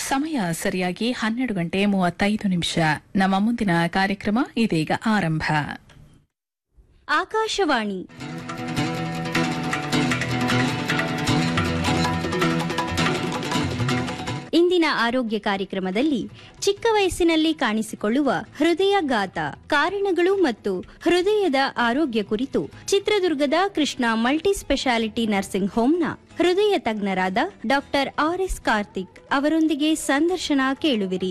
ಸಮಯ ಸರಿಯಾಗಿ ಹನ್ನೆರಡು ಗಂಟೆ ಮೂವತ್ತೈದು ನಿಮಿಷ ನಮ್ಮ ಮುಂದಿನ ಕಾರ್ಯಕ್ರಮ ಇದೀಗ ಆರಂಭ ಆಕಾಶವಾಣಿ ಇಂದಿನ ಆರೋಗ್ಯ ಕಾರ್ಯಕ್ರಮದಲ್ಲಿ ಚಿಕ್ಕ ವಯಸ್ಸಿನಲ್ಲಿ ಕಾಣಿಸಿಕೊಳ್ಳುವ ಹೃದಯಘಾತ ಕಾರಣಗಳು ಮತ್ತು ಹೃದಯದ ಆರೋಗ್ಯ ಕುರಿತು ಚಿತ್ರದುರ್ಗದ ಕೃಷ್ಣ ಮಲ್ಟಿ ಸ್ಪೆಷಾಲಿಟಿ ನರ್ಸಿಂಗ್ ಹೋಂನ ಹೃದಯ ತಜ್ಞರಾದ ಡಾಕ್ಟರ್ ಆರ್ ಎಸ್ ಕಾರ್ತಿಕ್ ಅವರೊಂದಿಗೆ ಸಂದರ್ಶನ ಕೇಳುವಿರಿ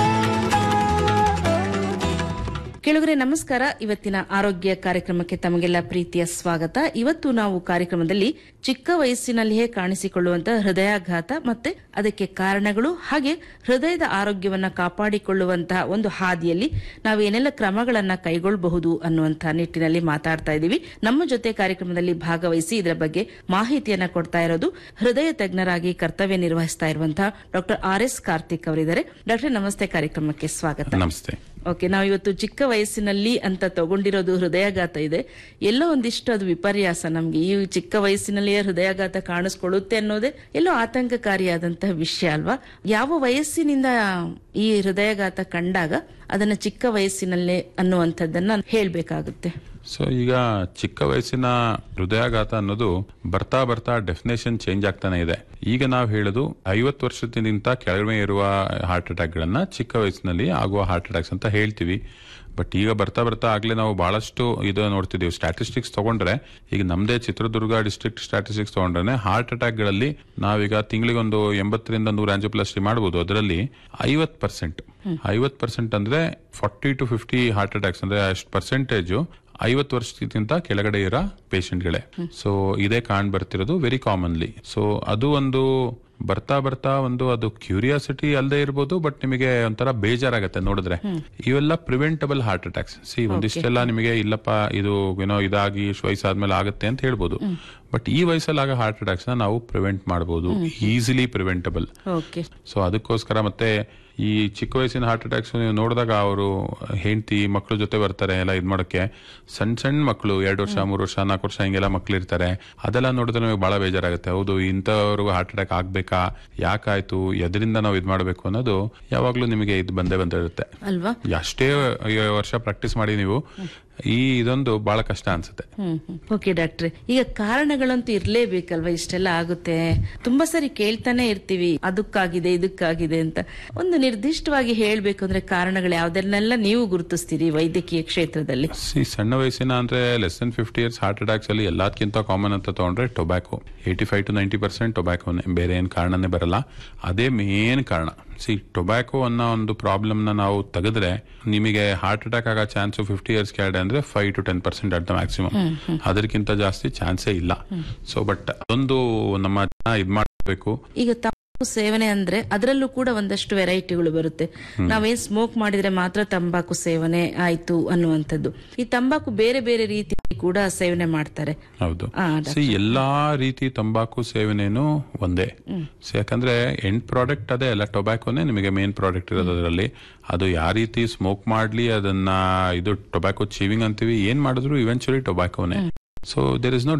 ಕೆಳಗರೆ ನಮಸ್ಕಾರ ಇವತ್ತಿನ ಆರೋಗ್ಯ ಕಾರ್ಯಕ್ರಮಕ್ಕೆ ತಮಗೆಲ್ಲ ಪ್ರೀತಿಯ ಸ್ವಾಗತ ಇವತ್ತು ನಾವು ಕಾರ್ಯಕ್ರಮದಲ್ಲಿ ಚಿಕ್ಕ ವಯಸ್ಸಿನಲ್ಲಿಯೇ ಕಾಣಿಸಿಕೊಳ್ಳುವಂತಹ ಹೃದಯಾಘಾತ ಮತ್ತೆ ಅದಕ್ಕೆ ಕಾರಣಗಳು ಹಾಗೆ ಹೃದಯದ ಆರೋಗ್ಯವನ್ನ ಕಾಪಾಡಿಕೊಳ್ಳುವಂತಹ ಒಂದು ಹಾದಿಯಲ್ಲಿ ನಾವು ಏನೆಲ್ಲ ಕ್ರಮಗಳನ್ನ ಕೈಗೊಳ್ಳಬಹುದು ಅನ್ನುವಂತಹ ನಿಟ್ಟಿನಲ್ಲಿ ಮಾತಾಡ್ತಾ ಇದ್ದೀವಿ ನಮ್ಮ ಜೊತೆ ಕಾರ್ಯಕ್ರಮದಲ್ಲಿ ಭಾಗವಹಿಸಿ ಇದರ ಬಗ್ಗೆ ಮಾಹಿತಿಯನ್ನ ಕೊಡ್ತಾ ಇರೋದು ಹೃದಯ ತಜ್ಞರಾಗಿ ಕರ್ತವ್ಯ ನಿರ್ವಹಿಸ್ತಾ ಇರುವಂತಹ ಡಾಕ್ಟರ್ ಆರ್ ಎಸ್ ಕಾರ್ತಿಕ್ ಅವರಿದ್ದಾರೆ ಡಾಕ್ಟರ್ ನಮಸ್ತೆ ಕಾರ್ಯಕ್ರಮಕ್ಕೆ ಸ್ವಾಗತ ನಮಸ್ತೆ ಓಕೆ ನಾವು ಇವತ್ತು ಚಿಕ್ಕ ವಯಸ್ಸಿನಲ್ಲಿ ಅಂತ ತಗೊಂಡಿರೋದು ಹೃದಯಾಘಾತ ಇದೆ ಎಲ್ಲೋ ಒಂದಿಷ್ಟು ಅದು ವಿಪರ್ಯಾಸ ನಮ್ಗೆ ಈ ಚಿಕ್ಕ ವಯಸ್ಸಿನಲ್ಲಿಯೇ ಹೃದಯಾಘಾತ ಕಾಣಿಸ್ಕೊಳ್ಳುತ್ತೆ ಅನ್ನೋದೇ ಎಲ್ಲೋ ಆತಂಕಕಾರಿಯಾದಂತಹ ವಿಷಯ ಅಲ್ವಾ ಯಾವ ವಯಸ್ಸಿನಿಂದ ಈ ಹೃದಯಾಘಾತ ಕಂಡಾಗ ಅದನ್ನ ಚಿಕ್ಕ ವಯಸ್ಸಿನಲ್ಲೇ ಅನ್ನುವಂಥದ್ದನ್ನ ಹೇಳ್ಬೇಕಾಗುತ್ತೆ ಸೊ ಈಗ ಚಿಕ್ಕ ವಯಸ್ಸಿನ ಹೃದಯಾಘಾತ ಅನ್ನೋದು ಬರ್ತಾ ಬರ್ತಾ ಡೆಫಿನೇಷನ್ ಚೇಂಜ್ ಆಗ್ತಾನೆ ಇದೆ ಈಗ ನಾವು ಹೇಳೋದು ಐವತ್ತು ವರ್ಷದಿಂದ ಕೆಳಗೆ ಇರುವ ಹಾರ್ಟ್ ಅಟ್ಯಾಕ್ ಗಳನ್ನ ಚಿಕ್ಕ ವಯಸ್ಸಿನಲ್ಲಿ ಆಗುವ ಹಾರ್ಟ್ ಅಟ್ಯಾಕ್ಸ್ ಅಂತ ಹೇಳ್ತೀವಿ ಬಟ್ ಈಗ ಬರ್ತಾ ಬರ್ತಾ ಆಗ್ಲೇ ನಾವು ಬಹಳಷ್ಟು ಇದು ನೋಡ್ತಿದೀವಿ ಸ್ಟಾಟಿಸ್ಟಿಕ್ಸ್ ತಗೊಂಡ್ರೆ ಈಗ ನಮ್ದೇ ಚಿತ್ರದುರ್ಗ ಡಿಸ್ಟ್ರಿಕ್ಟ್ ಸ್ಟಾಟಿಸ್ಟಿಕ್ಸ್ ತಗೊಂಡ್ರೆ ಹಾರ್ಟ್ ಅಟ್ಯಾಕ್ ಗಳಲ್ಲಿ ನಾವೀಗ ತಿಂಗಳಿಗೊಂದು ಎಂಬತ್ತರಿಂದ ನೂರ ಆಂಜಿಯೋಪ್ಲಾಸ್ಟಿ ಮಾಡಬಹುದು ಅದರಲ್ಲಿ ಐವತ್ ಪರ್ಸೆಂಟ್ ಐವತ್ ಪರ್ಸೆಂಟ್ ಅಂದ್ರೆ forty to fifty heart attacks ಅಂದ್ರೆ ಅಷ್ಟು ಪರ್ಸೆಂಟೇಜ್ ಐವತ್ತು ವರ್ಷಕ್ಕಿಂತ ಕೆಳಗಡೆ ಇರೋ ಪೇಷಂಟ್ಗಳೇ ಸೊ ಇದೇ ಕಾಣ್ ಬರ್ತಿರೋದು ವೆರಿ ಕಾಮನ್ಲಿ ಸೊ ಅದು ಒಂದು ಬರ್ತಾ ಬರ್ತಾ ಒಂದು ಅದು ಕ್ಯೂರಿಯಾಸಿಟಿ ಅಲ್ಲದೆ ಇರ್ಬೋದು ಬಟ್ ನಿಮಗೆ ಒಂಥರ ಬೇಜಾರಾಗತ್ತೆ ನೋಡಿದ್ರೆ ಇವೆಲ್ಲ ಪ್ರಿವೆಂಟಬಲ್ ಹಾರ್ಟ್ ಅಟ್ಯಾಕ್ಸ್ ಸಿ ಒಂದಿಷ್ಟೆಲ್ಲ ನಿಮಗೆ ಇಲ್ಲಪ್ಪ ಇದು ಏನೋ ಇದಾಗಿ ಇಷ್ಟು ವಯಸ್ಸಾದ್ಮೇಲೆ ಆಗುತ್ತೆ ಅಂತ ಹೇಳ್ಬೋದು ಬಟ್ ಈ ವಯಸ್ಸಲ್ಲಿ ಆಗೋ ಹಾರ್ಟ್ ಅಟ್ಯಾಕ್ಸ್ ನ ನಾವು ಪ್ರಿವೆಂಟ್ ಮಾಡಬಹುದು ಈಸಿಲಿ ಪ್ರಿವೆಂಟಬಲ್ ಓಕೆ ಸೊ ಅದಕ್ಕೋಸ್ಕರ ಮತ್ತೆ ಈ ಚಿಕ್ಕ ವಯಸ್ಸಿನ ಹಾರ್ಟ್ ಅಟ್ಯಾಕ್ಸ್ ನೀವು ನೋಡಿದಾಗ ಅವರು ಹೆಂಡತಿ ಮಕ್ಕಳ ಜೊತೆ ಬರ್ತಾರೆ ಎಲ್ಲ ಇದ್ ಮಾಡೋಕೆ ಸಣ್ಣ ಸಣ್ಣ ಮಕ್ಕಳು ಎರಡು ವರ್ಷ ಮೂರು ವರ್ಷ ನಾಲ್ಕು ವರ್ಷ ಹಿಂಗೆಲ್ಲ ಮಕ್ಳು ಇರ್ತಾರೆ ಅದೆಲ್ಲ ನೋಡಿದ್ರೆ ನಮಗೆ ಬಹಳ ಬೇಜಾರಾಗುತ್ತೆ ಹೌದು ಇಂಥವ್ರಿಗೂ ಹಾರ್ಟ್ ಅಟ್ಯಾಕ್ ಆಗ್ಬೇಕಾ ಯಾಕಾಯ್ತು ಎದರಿಂದ ನಾವು ಇದ್ ಮಾಡಬೇಕು ಅನ್ನೋದು ಯಾವಾಗ್ಲೂ ನಿಮಗೆ ಇದು ಬಂದೇ ಬಂದಿರುತ್ತೆ ಅಲ್ವಾ ಅಷ್ಟೇ ವರ್ಷ ಪ್ರಾಕ್ಟೀಸ್ ಮಾಡಿ ನೀವು ಈ ಇದೊಂದು ಬಹಳ ಕಷ್ಟ ಅನ್ಸುತ್ತೆ ಹ್ಮ್ ಓಕೆ ಡಾಕ್ಟ್ರೆ ಈಗ ಕಾರಣಗಳಂತೂ ಇರ್ಲೇಬೇಕಲ್ವಾ ಇಷ್ಟೆಲ್ಲ ಆಗುತ್ತೆ ತುಂಬಾ ಸರಿ ಕೇಳ್ತಾನೆ ಇರ್ತೀವಿ ಅದಕ್ಕಾಗಿದೆ ಇದಕ್ಕಾಗಿದೆ ಅಂತ ಒಂದು ನಿರ್ದಿಷ್ಟವಾಗಿ ಹೇಳ್ಬೇಕು ಅಂದ್ರೆ ಕಾರಣಗಳು ಯಾವ್ದನ್ನೆಲ್ಲ ನೀವು ಗುರುತಿಸ್ತೀರಿ ವೈದ್ಯಕೀಯ ಕ್ಷೇತ್ರದಲ್ಲಿ ಸಿ ಸಣ್ಣ ವಯಸ್ಸಿನ ಅಂದ್ರೆ less than fifty years heart attacks ಅಲ್ಲಿ ಎಲ್ಲದಕ್ಕಿಂತ ಕಾಮನ್ ಅಂತ ತಗೊಂಡ್ರೆ tobacco eighty five to ninety percent ಟೊಬ್ಯಾಕೋನೆ ಬೇರೆ ಏನ್ ಕಾರಣನೇ ಬರಲ್ಲ ಅದೇ ಮೇನ್ ಕಾರಣ ಸಿ ಟೊಬ್ಯಾಕೋ ಅನ್ನೋ ಒಂದು ಪ್ರಾಬ್ಲಮ್ ನ ನಾವು ತೆಗೆದ್ರೆ ನಿಮಗೆ ಹಾರ್ಟ್ ಅಟ್ಯಾಕ್ ಆಗೋ ಚಾನ್ಸ್ ಫಿಫ್ಟಿ ಇಯರ್ಸ್ ಕೆಳಗಡೆ ಅಂದ್ರೆ five to ten percent at the maximum ಅದಕ್ಕಿಂತ ಜಾಸ್ತಿ ಚಾನ್ಸೇ ಇಲ್ಲ ಸೊ ಬಟ್ ಅದೊಂದು ನಮ್ಮ ಜನ ಇದ್ ಮಾಡಬೇಕು ಈಗ ತಂಬಾಕು ಸೇವನೆ ಅಂದ್ರೆ ಅದರಲ್ಲೂ ಕೂಡ ಒಂದಷ್ಟು ವೆರೈಟಿಗಳು ಬರುತ್ತೆ ನಾವೇನ್ ಸ್ಮೋಕ್ ಮಾಡಿದ್ರೆ ಮಾತ್ರ ತಂಬಾಕು ಸೇವನೆ ಆಯ್ತು ಅನ್ನುವಂಥದ್ದು ಈ ತಂಬಾಕು ಬೇರೆ ಬೇರೆ ರೀತಿ ಕೂಡ ಸೇವನೆ ಮಾಡ್ತಾರೆ ಹೌದು ಆ, ಸಿ ಎಲ್ಲಾ ರೀತಿ ತಂಬಾಕು ಸೇವನೆನೂ ಒಂದೇ So, ಯಾಕಂದ್ರೆ ಎಂಡ್ ಪ್ರಾಡಕ್ಟ್ ಅದೇ ಅಲ್ಲ ಟೊಬ್ಯಾಕೋನೇ ನಿಮಗೆ ಮೇನ್ ಪ್ರಾಡಕ್ಟ್ ಇರೋದು ಅದರಲ್ಲಿ ಅದು ಯಾವ ರೀತಿ ಸ್ಮೋಕ್ ಮಾಡ್ಲಿ ಅದನ್ನ ಇದು ಟೊಬ್ಯಾಕೋ ಚೀವಿಂಗ್ ಅಂತೀವಿ ಏನ್ ಮಾಡಿದ್ರು eventually ಟೊಬ್ಯಾಕೋನೇ so there is no